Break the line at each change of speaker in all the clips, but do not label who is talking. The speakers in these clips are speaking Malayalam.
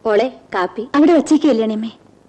മോളെ കാപ്പി
അവിടെ വച്ചേക്ക് കല്യാണിയമ്മേ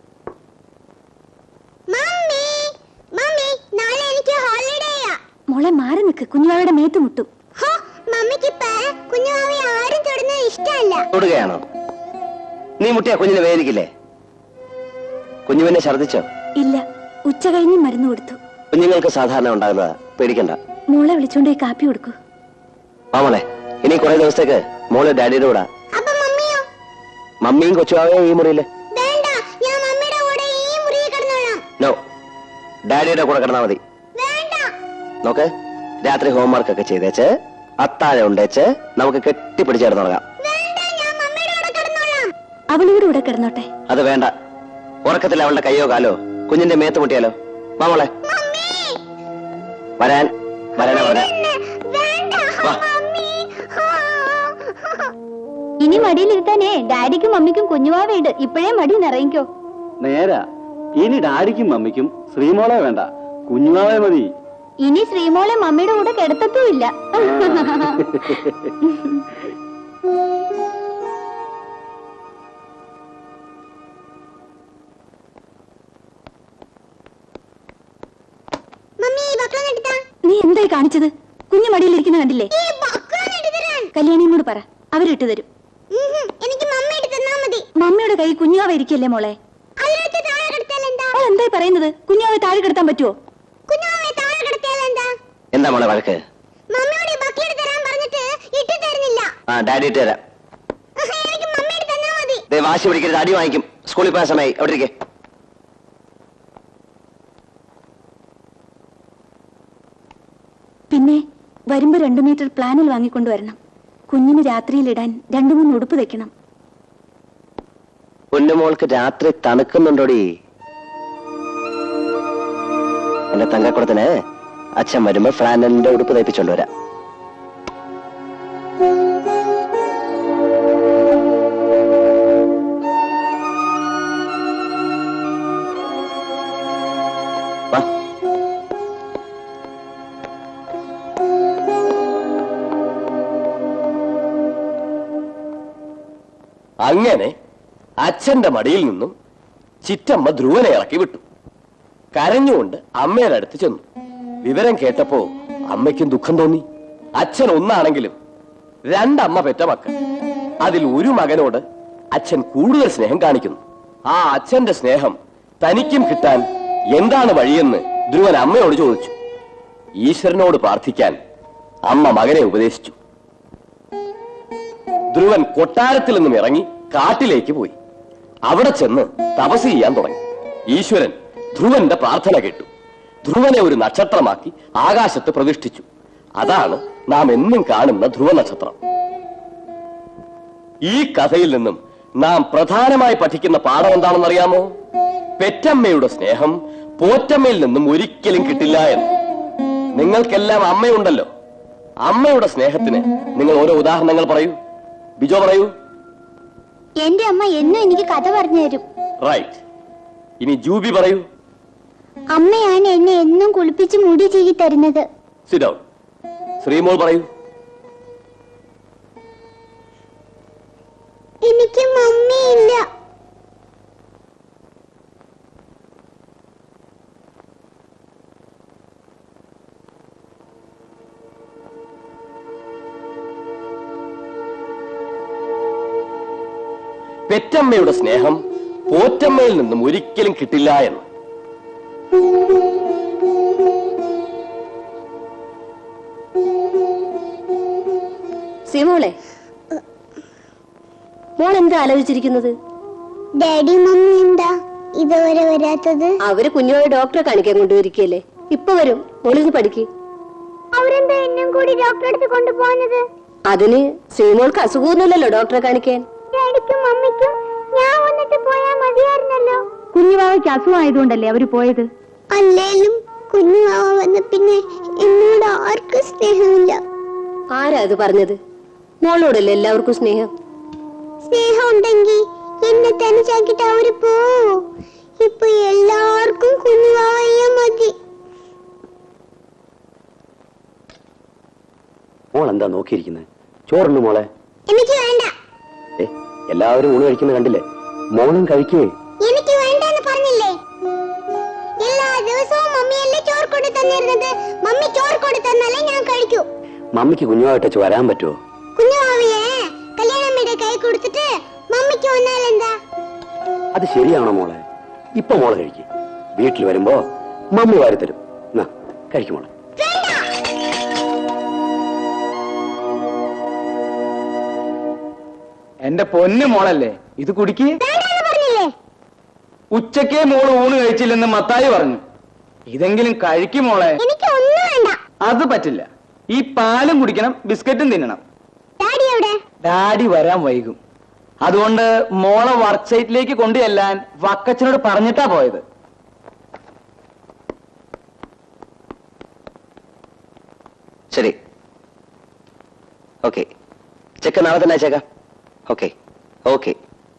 മമ്മി മമ്മി നാളെ എനിക്ക് ഹോളിഡേയാ
മോളെ മാറി നിൽക്ക് കുഞ്ഞുവാവയുടെ മേത്ത് മുട്ടും
ഹോ മമ്മിക്ക് ഇപ്പൊ കുഞ്ഞുമാവി ആരും തൊടുന്നത് ഇഷ്ടമല്ല
തൊടുകയാണോ നീ മുട്ടിയ കുഞ്ഞിനെ വേദനിക്കില്ലേ കുഞ്ഞു പിന്നെ ഛർദിച്ചോ
ഇല്ല ഉച്ച കഴിഞ്ഞ് മരുന്ന് കൊടുത്തു
കുഞ്ഞുങ്ങൾക്ക് സാധാരണ ഉണ്ടാകുന്നതാ പേടിക്കണ്ട
മോളെ വിളിച്ചോണ്ട് പോയി കാപ്പി കൊടുക്കൂ
മാമോളെ ഇനി കുറെ ദിവസത്തേക്ക് മോള് ഡാഡിയുടെ കൂടെ
അപ്പൊ മമ്മിയോ
മമ്മിയും കൊച്ചുമാവേ ഈ മുറിയില്
വേണ്ട ഞാൻ മമ്മിയുടെ കൂടെ ഈ മുറിയിൽ കിടന്നോളാം
നോ ഡാഡിയുടെ കൂടെ കിടന്നാ മതി
വേണ്ട
നോക്ക് രാത്രി ഹോംവർക്ക് ഒക്കെ ചെയ്തേച്ച് അത്താഴം ഉണ്ടേച്ച് നമുക്ക് കെട്ടിപ്പിടിച്ചേർന്ന് തുടങ്ങാം
വേണ്ട ഞാൻ മമ്മിയുടെ കൂടെ കിടന്നോളാം
അവളിവിടെ ഇവിടെ കിടന്നോട്ടെ
അത് വേണ്ട ഉറക്കത്തിൽ അവളുടെ കയ്യോ കാലോ കുഞ്ഞിന്റെ മേത്ത് മുട്ടിയാലോ മാമോളെ
മമ്മി
വരാൻ വരാനാ പറഞ്ഞ
എന്നെ വേണ്ട
വാ.
മമ്മി
ഇനി മടിയിലിരുത്താനേ ഡാഡിക്കും മമ്മിക്കും കുഞ്ഞുവാവയുണ്ട് ഇപ്പോഴേ മടി നിറയിക്കോ
നേരാ ഇനി ഡാഡിക്കും മമ്മിക്കും ശ്രീമോളെ വേണ്ട കുഞ്ഞുമാവേ മതി
ഇനി ശ്രീമോളെ മമ്മിയുടെ കൂടെ കിടത്തത്തുമില്ല
മമ്മി ഈ ബക്കളൻ എടുത്താ
നീ എന്തായി കാണിച്ചത് കുഞ്ഞു മടിയിലിരിക്കുന്ന കണ്ടില്ലേ
ഈ ബക്കളൻ എടുത്തരാൻ
കല്യാണിയോട് പറ അവരിട്ട് തരും
ഉഹും, എനിക്ക് മമ്മി എടുത്ത് തന്നാ മതി
മമ്മിയുടെ കൈ കുഞ്ഞുവാവ ഇരിക്കല്ലേ മോളെ
അതിനടുത്ത് താഴെ കിടത്തിയാൽ എന്താ
അവൾ എന്തായി പറയുന്നത് കുഞ്ഞുവാവെ താഴെ കിടത്താൻ പറ്റുമോ
കുഞ്ഞുമാവെ താഴെ കിടത്തിയാൽ എന്താ
എന്താ മോളെ വഴക്ക്
മമ്മിയോട് ഈ ബക്കളൻ എടുത്ത് തരാൻ പറഞ്ഞിട്ട് ഇട്ട് തരുന്നില്ല
ആ ഡാഡി ഇട്ട് തരാം
ഉഹ്, എനിക്ക് മമ്മി എടുത്ത് തന്നാ മതി
ദേ വാശി പിടിക്കരുത് അടി വാങ്ങിക്കും സ്കൂളിൽ പോയ സമയമായി അവിടെ ഇരിക്കെ
പിന്നെ വരുമ്പോ രണ്ടു മീറ്റർ പ്ലാനിൽ വാങ്ങിക്കൊണ്ടുവരണം കുഞ്ഞിന് രാത്രിയിൽ ഇടാൻ രണ്ടു മൂന്ന് ഉടുപ്പ് വെക്കണം
പൊന്നുമോൾക്ക് രാത്രി തണുക്കുന്നുണ്ടോടി എന്റെ തങ്കക്കുടത്തിന് അച്ഛൻ വരുമ്പോ ഫ്ലാനലിന്റെ ഉടുപ്പ് തയ്പ്പിച്ചോണ്ട് വരാം വാ.
അങ്ങനെ അച്ഛന്റെ മടിയിൽ നിന്നും ചിറ്റമ്മ ധ്രുവനെ ഇറക്കി വിട്ടു കരഞ്ഞുകൊണ്ട് അമ്മയുടെ അടുത്ത് ചെന്നു വിവരം കേട്ടപ്പോ അമ്മയ്ക്കും ദുഃഖം തോന്നി അച്ഛൻ ഒന്നാണെങ്കിലും രണ്ടമ്മ പെറ്റ മക്കൾ അതിൽ ഒരു മകനോട് അച്ഛൻ കൂടുതൽ സ്നേഹം കാണിക്കുന്നു ആ അച്ഛന്റെ സ്നേഹം തനിക്കും കിട്ടാൻ എന്താണ് വഴിയെന്ന് ധ്രുവൻ അമ്മയോട് ചോദിച്ചു ഈശ്വരനോട് പ്രാർത്ഥിക്കാൻ അമ്മ മകനെ ഉപദേശിച്ചു ധ്രുവൻ കൊട്ടാരത്തിൽ നിന്നും ഇറങ്ങി കാട്ടിലേക്ക് പോയി അവിടെ ചെന്ന് തപസ് ചെയ്യാൻ തുടങ്ങി ഈശ്വരൻ ധ്രുവന്റെ പ്രാർത്ഥന കേട്ടു ധ്രുവനെ ഒരു നക്ഷത്രമാക്കി ആകാശത്ത് പ്രതിഷ്ഠിച്ചു അതാണ് നാം എന്നും കാണുന്ന ധ്രുവ നക്ഷത്രം ഈ കഥയിൽ നിന്നും നാം പ്രധാനമായി പഠിക്കുന്ന പാഠം എന്താണെന്ന് അറിയാമോ പെറ്റമ്മയുടെ സ്നേഹം പോറ്റമ്മയിൽ നിന്നും ഒരിക്കലും കിട്ടില്ല എന്ന് നിങ്ങൾക്കെല്ലാം അമ്മയുണ്ടല്ലോ അമ്മയുടെ സ്നേഹത്തിന് നിങ്ങൾ ഓരോ ഉദാഹരണങ്ങൾ പറയൂ ബിജോ പറയൂ
എന്റെ അമ്മ എന്നും എനിക്ക് കഥ പറഞ്ഞു തരും
റൈറ്റ് ഇനി ജൂബി പറയൂ
അമ്മയാണ് എന്നെ എന്നും കുളിപ്പിച്ച് മുടി ചീകി തരുന്നത്
സിഡൌൺ ശ്രീമോൾ പറയൂ
എനിക്ക് മമ്മിയില്ല
പെറ്റമ്മയുടെ സ്നേഹം പോറ്റമ്മയിൽ നിന്നും ഒരിക്കലും കിട്ടില്ല എന്ന്
സിമോളെ മോൾ എന്താ ആലോചിച്ചിരിക്കുന്നത്
ഡാഡി മമ്മി എന്താ ഇതുവരെ വരാത്തത്
അവര് കുഞ്ഞോടെ ഡോക്ടറെ കാണിക്കാൻ കൊണ്ടുവരികയല്ലേ ഇപ്പൊ വരും മോളിന്ന് പഠിക്ക്
അവരെന്താ എന്നും കൂടി ഡോക്ടറെ അടുത്ത് കൊണ്ടുപോകുന്നത്
അതിന് ശ്രീമോൾക്ക് അസുഖമൊന്നുമില്ലല്ലോ ഡോക്ടറെ കാണിക്കാൻ
ഡാഡിക്കും മമ്മിക്കും ഞാൻ വന്നിട്ട് പോയാ മതിയായിരുന്നല്ലോ
കുഞ്ഞുവാവയ്ക്ക് അസുഖമായതുകൊണ്ടല്ലേ അവര് പോയത്
അല്ലേലും കുഞ്ഞുമാവ വന്ന പിന്നെ എന്നോട് ആർക്കും സ്നേഹമില്ല
ആരാ അത് പറഞ്ഞത് മോളോടല്ലേ എല്ലാവർക്കും സ്നേഹം
സ്നേഹം ഉണ്ടെങ്കിൽ എന്നെ തനിച്ചാക്കിട്ട് അവര് പോവോ ഇപ്പൊ എല്ലാവർക്കും കുഞ്ഞുമാവയ്യ മതി
മോൾ എന്താ നോക്കിയിരിക്കുന്നത് ചോറുണ്ട് മോളെ
എനിക്ക് വേണ്ട
ഏ
എല്ലാവരും ഊണ് കഴിക്കുന്ന കണ്ടില്ലേ മോളും കഴിക്കേ
എനിക്ക് വേണ്ടെന്ന് പറഞ്ഞില്ലേ എല്ലാ ദിവസവും മമ്മിയല്ലേ ചോറ് കൊണ്ട് തന്നിരുന്നത് മമ്മി ചോറ് കൊണ്ട് തന്നാലേ ഞാൻ കഴിക്കൂ
മമ്മിക്ക് കുഞ്ഞുമായിട്ട് വരാൻ പറ്റുമോ
കുഞ്ഞുമാവിയെ കല്യാണമ്മയുടെ കൈ കൊടുത്തിട്ട് മമ്മിക്ക് വന്നാലെന്താ
അത് ശരിയാണോ മോളെ ഇപ്പൊ മോള് കഴിക്ക് വീട്ടിൽ വരുമ്പോ മമ്മി വാരി തരും എന്നാ കഴിക്കും മോളെ
എന്റെ പൊന്നു മോളല്ലേ ഇത് കുടിക്ക്
വേണ്ടെന്ന് പറഞ്ഞില്ലേ
ഉച്ചക്കേ മോള് ഊണ് കഴിച്ചില്ലെന്ന് മത്തായി പറഞ്ഞു ഇതെങ്കിലും കഴിക്കും മോളെ
എനിക്ക് ഒന്നും വേണ്ട
അത് പറ്റില്ല ഈ പാലും കുടിക്കണം ബിസ്ക്കറ്റും തിന്നണം
ഡാഡി എവിടെ
ഡാഡി വരാൻ വൈകും അതുകൊണ്ട് മോളെ വർക്ക് സൈറ്റിലേക്ക് കൊണ്ടു ചെല്ലാൻ വക്കച്ചനോട് പറഞ്ഞിട്ടാ പോയത്
ശരി ഓക്കെ ചെക്ക് നാളെ തന്നെ അയച്ചേക്കാം ഓക്കെ ഓക്കെ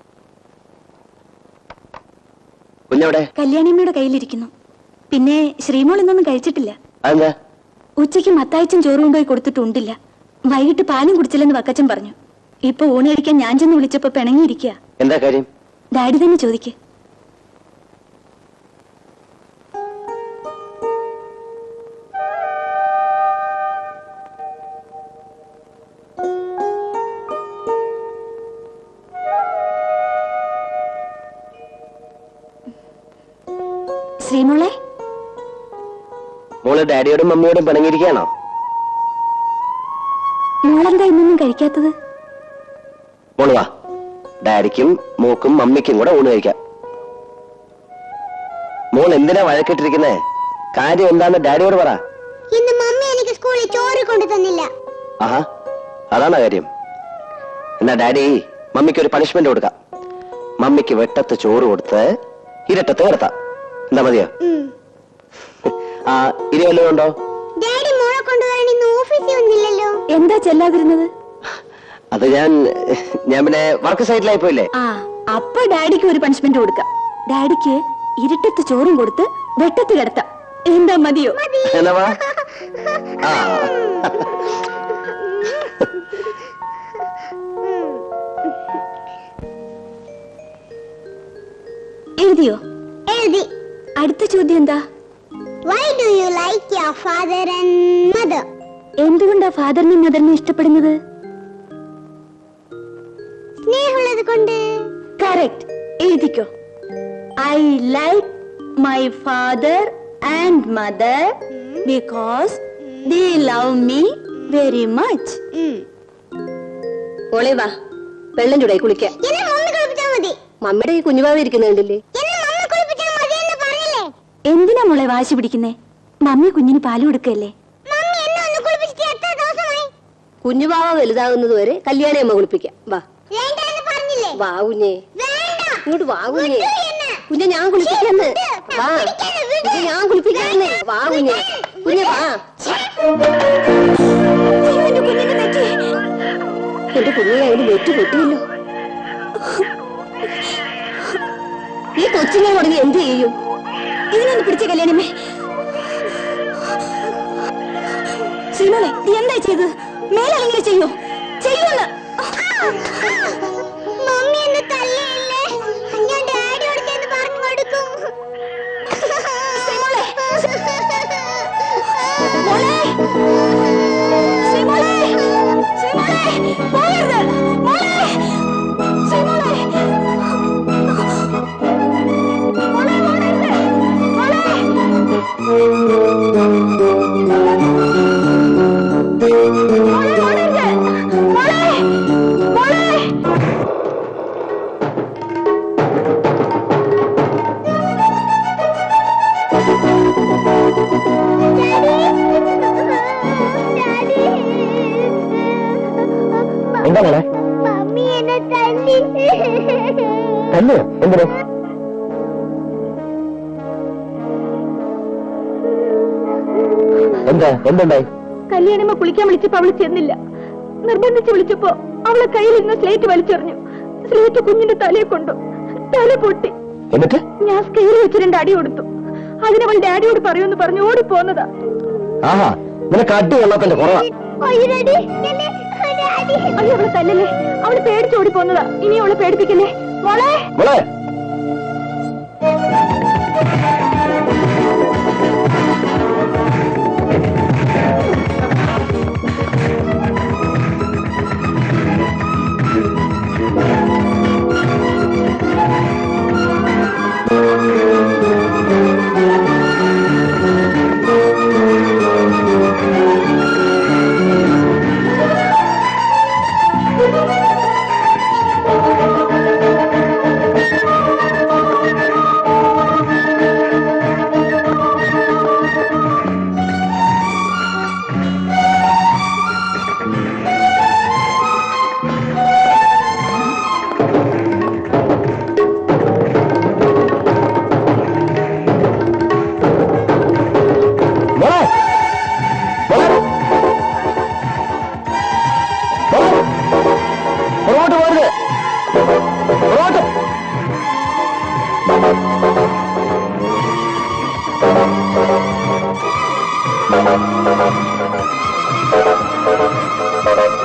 കുഞ്ഞവിടെ
കല്യാണിയമ്മയുടെ കയ്യിലിരിക്കുന്നു പിന്നെ ശ്രീമോൾ ഇന്നൊന്നും കഴിച്ചിട്ടില്ല
അതെന്താ
ഉച്ചയ്ക്ക് മത്തായച്ചും ചോറ് കൊണ്ടുപോയി കൊടുത്തിട്ടുണ്ടില്ല വൈകിട്ട് പാലും കുടിച്ചില്ലെന്ന് വക്കച്ചൻ പറഞ്ഞു ഇപ്പൊ ഊണ് കഴിക്കാൻ ഞാൻ ചെന്ന് വിളിച്ചപ്പോ പിണങ്ങിയിരിക്കുക
എന്താ കാര്യം
ഡാഡി തന്നെ ചോദിക്ക് ശ്രീമോളെ
മോള് ഡാഡിയോടും മമ്മിയോടും പിണങ്ങിയിരിക്കുകയാണോ
മോളെന്താ ഇന്നൊന്നും കഴിക്കാത്തത്
മോള് വാ ഡാഡിക്കും മോക്കും മമ്മിക്കും കൂടെ ഊണ് കഴിക്കാം മോൾ എന്തിനാ വഴക്കിട്ടിരിക്കുന്നേ കാര്യം എന്താന്ന് ഡാഡിയോട് പറ
ഇന്ന് മമ്മി എനിക്ക് സ്കൂളിൽ ചോറ് കൊണ്ട് തന്നില്ല
ആഹാ അതാണോ കാര്യം എന്നാ ഡാഡി മമ്മിക്ക് ഒരു പണിഷ്മെന്റ് കൊടുക്കാം മമ്മിക്ക് വെട്ടത്ത് ചോറ് കൊടുത്ത് ഇരട്ടത്ത് കിടത്താം എന്താ മതിയോ
ഉം.
ആ ഇനി വല്ലതും ഉണ്ടോ
ഡാഡി മോളെ കൊണ്ടുവരാൻ ഇന്ന് ഓഫീസിൽ വന്നില്ലല്ലോ
എന്താ ചെല്ലാതിരുന്നത്
അത് ഞാൻ ഞാൻ പിന്നെ വർക്ക് സൈറ്റിലായി പോയില്ലേ
ആ അപ്പൊ ഡാഡിക്ക് ഒരു പണിഷ്മെന്റ് കൊടുക്കാം ഡാഡിക്ക് ഇരുട്ടത്ത് ചോറും കൊടുത്ത് വെട്ടത്ത് കിടത്താം എന്താ മതിയോ
എന്നാ വാ ആ
എഴുതിയോ
എഴുതി
അടുത്ത ചോദ്യം എന്താ
why do you like your father and mother
എന്തുകൊണ്ടാ ഫാദറിനെയും മദറിനെ ഇഷ്ടപ്പെടുന്നത്
സ്നേഹമുള്ളത് കൊണ്ട്
കറക്റ്റ് എഴുതിക്കോ I like my father and mother because they love me very much
മോളെ വാ വെള്ളം ചൂടായി കുളിക്കാൻ
എന്നെ മമ്മി കുളിപ്പിച്ചാൽ മതി
മമ്മിയുടെ ഈ കുഞ്ഞുവാവ് ഇരിക്കുന്ന കണ്ടില്ലേ
എന്നെ മമ്മി കുളിപ്പിച്ചാൽ മതി എന്ന് പറഞ്ഞില്ലേ
എന്തിനാ മോളെ വാശി പിടിക്കുന്നേ മമ്മി കുഞ്ഞിന് പാല് കൊടുക്കല്ലേ
മമ്മി എന്നെ ഒന്ന് കുളിപ്പിച്ചിട്ട് എത്ര ദിവസമായി
കുഞ്ഞുവാവ വലുതാകുന്നത് വരെ കല്യാണി അമ്മ കുളിപ്പിക്കാം വാ
വേണ്ട എന്ന് പറഞ്ഞില്ലേ
വാ കുഞ്ഞേ
വേണ്ട
ഇങ്ങോട്ട് വാ കുഞ്ഞേ
വിട്ടു എന്നെ.
കുഞ്ഞെ ഞാൻ കുളിപ്പിക്കാന്ന് വാ
പിടിക്കാതെ വിട്.
കുഞ്ഞെ ഞാൻ കുളിപ്പിക്കാന്ന് വാ കുഞ്ഞെ കുഞ്ഞെ വാ എന്റെ കുഞ്ഞിനെ അതിന് വെറ്റ് പൊട്ടിയല്ലോ ഈ കൊച്ചിനെ തുടങ്ങി എന്ത് ചെയ്യും
ഇതിനൊന്ന് പിടിച്ച കല്യാണമേ ശ്രീമോളെ നീ എന്താ ചെയ്തത് മേലല്ലെങ്കിൽ ചെയ്യോ ചെയ്യൂന്ന്
മമ്മി എന്നെ തല്ലിയില്ലേ ഞാൻ ഡാഡിയോട് ചെന്ന് പറഞ്ഞു കൊടുക്കും
മോളെ ശ്രീമോളെ ശ്രീമോളെ പോകരുത് മോളെ ശ്രീമോളെ മോളെ പോകരുത് മോളെ മോളെ പോകരുത് മോളെ മോളെ
എന്താ മോളെ
മമ്മി എന്നെ തല്ലി
തന്നെയോ എന്തിനു എന്താ എന്തുണ്ടായി
കല്യാണിമ്മ കുളിക്കാൻ വിളിച്ചപ്പോ അവള് ചെന്നില്ല നിർബന്ധിച്ച് വിളിച്ചപ്പോ അവളെ കയ്യിലിരുന്ന സ്ലേറ്റ് വലിച്ചെറിഞ്ഞു സ്ലേറ്റ് കുഞ്ഞിന്റെ തലയെ കൊണ്ടു തല പൊട്ടി
എന്നിട്ട്
ഞാൻ സ്കെയിൽ വെച്ച് രണ്ട് അടി കൊടുത്തു അതിനവൾ ഡാഡിയോട് പറയുമെന്ന് പറഞ്ഞു ഓടിപ്പോന്നതാ
ആഹാ നിനക്ക് അടി വെള്ളത്തിന്റെ കുറവാ
അയ്യോ ഡാഡി എന്നെ
അയ്യോ അവളെ തല്ലല്ലേ അവള് പേടിച്ചോടി പോന്നതാ ഇനി അവളെ പേടിപ്പിക്കല്ലേ മോളെ
മോളെ മോളെ മോളെ മോളെ പുറകോട്ട് പോരുത് പുറകോട്ട്
ആ